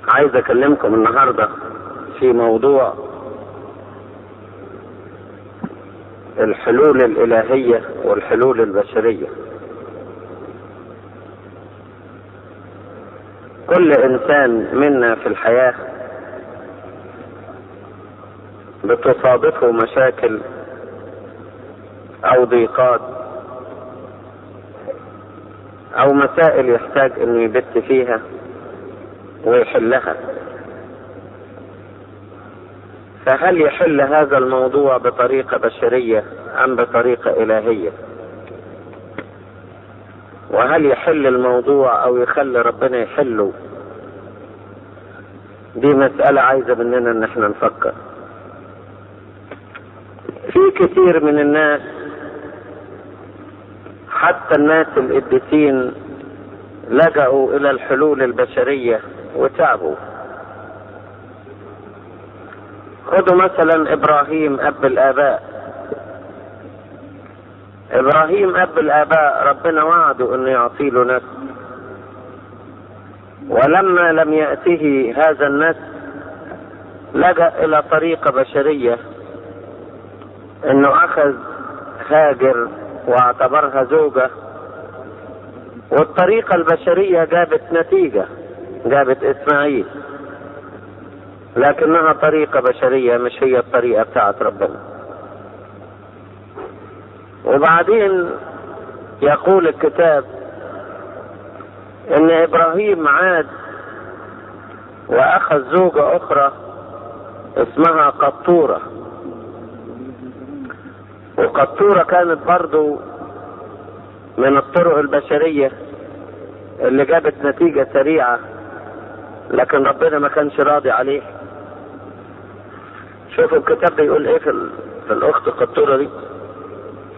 عايز اكلمكم النهارده في موضوع الحلول الالهيه والحلول البشريه كل انسان منا في الحياه بتصادفه مشاكل او ضيقات او مسائل يحتاج انه يبت فيها ويحلها فهل يحل هذا الموضوع بطريقة بشرية ام بطريقة الهية وهل يحل الموضوع او يخلي ربنا يحله دي مسألة عايزة مننا ان احنا نفكر في كثير من الناس حتى الناس القديسين لجأوا الى الحلول البشرية وتعبوا خذوا مثلا ابراهيم اب الاباء ابراهيم اب الاباء ربنا وعده انه يعطي له نسل ولما لم يأته هذا النسل لجأ الى طريقة بشرية انه اخذ هاجر واعتبرها زوجة والطريقة البشرية جابت نتيجة جابت اسماعيل لكنها طريقة بشرية مش هي الطريقة بتاعت ربنا وبعدين يقول الكتاب ان ابراهيم عاد واخذ زوجة اخرى اسمها قطورة وقطورة كانت برضو من الطرق البشرية اللي جابت نتيجة سريعة لكن ربنا ما كانش راضي عليه شوفوا الكتاب بيقول ايه في, ال... في الاخت قطورة دي